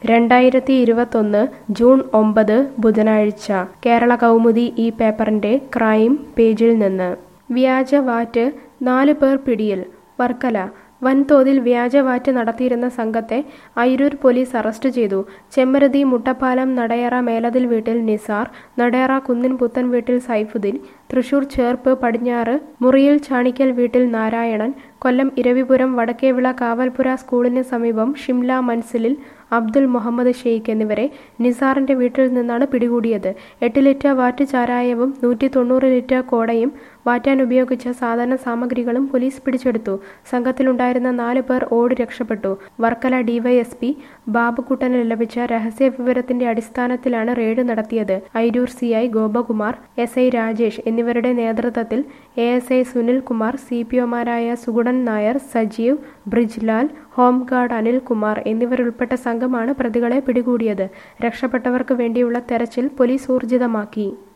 രണ്ടായിരത്തി ഇരുപത്തൊന്ന് ജൂൺ ഒമ്പത് ബുധനാഴ്ച കേരള കൗമുദി ഈ പേപ്പറിന്റെ ക്രൈം പേജിൽ നിന്ന് വ്യാജ വാറ്റ് നാല് പേർ പിടിയിൽ വർക്കല വൻതോതിൽ വ്യാജവാറ്റ് നടത്തിയിരുന്ന സംഘത്തെ അയിരൂർ പോലീസ് അറസ്റ്റ് ചെയ്തു ചെമ്മരതി മുട്ടപ്പാലം നടയറ മേലതിൽ വീട്ടിൽ നിസാർ നടയറ കുന്നിൻ പുത്തൻ വീട്ടിൽ സൈഫുദ്ദീൻ തൃശൂർ ചേർപ്പ് പടിഞ്ഞാറ് മുറിയിൽ ചാണിക്കൽ വീട്ടിൽ നാരായണൻ കൊല്ലം ഇരവിപുരം വടക്കേവിള കാവൽപുര സ്കൂളിന് സമീപം ഷിംല മൻസിലിൽ അബ്ദുൽ മുഹമ്മദ് ഷെയ്ഖ് എന്നിവരെ നിസാറിന്റെ വീട്ടിൽ നിന്നാണ് പിടികൂടിയത് എട്ട് ലിറ്റർ വാറ്റ് ചാരായവും നൂറ്റി തൊണ്ണൂറ് ലിറ്റർ കോടയും വാറ്റാൻ ഉപയോഗിച്ച സാധാരണ സാമഗ്രികളും പോലീസ് പിടിച്ചെടുത്തു സംഘത്തിലുണ്ടായിരുന്ന നാല് പേർ ഓടി രക്ഷപ്പെട്ടു വർക്കല ഡിവൈഎസ്പി ബാബുക്കുട്ടന് ലഭിച്ച രഹസ്യ വിവരത്തിന്റെ അടിസ്ഥാനത്തിലാണ് റെയ്ഡ് നടത്തിയത് Airoor C I Gopakumar S I Rajesh എന്നിവരുടെ നേതൃത്വത്തിൽ A S I Sunil Kumar C P ഒമാരായ സുഗുണൻ നായർ സജീവ് ബ്രിജ്ലാൽ ഹോംഗാർഡ് അനിൽകുമാർ എന്നിവരുൾപ്പെട്ട സംഘമാണ് പ്രതികളെ പിടികൂടിയത് രക്ഷപ്പെട്ടവർക്ക് വേണ്ടിയുള്ള തെരച്ചിൽ പോലീസ് ഊർജിതമാക്കി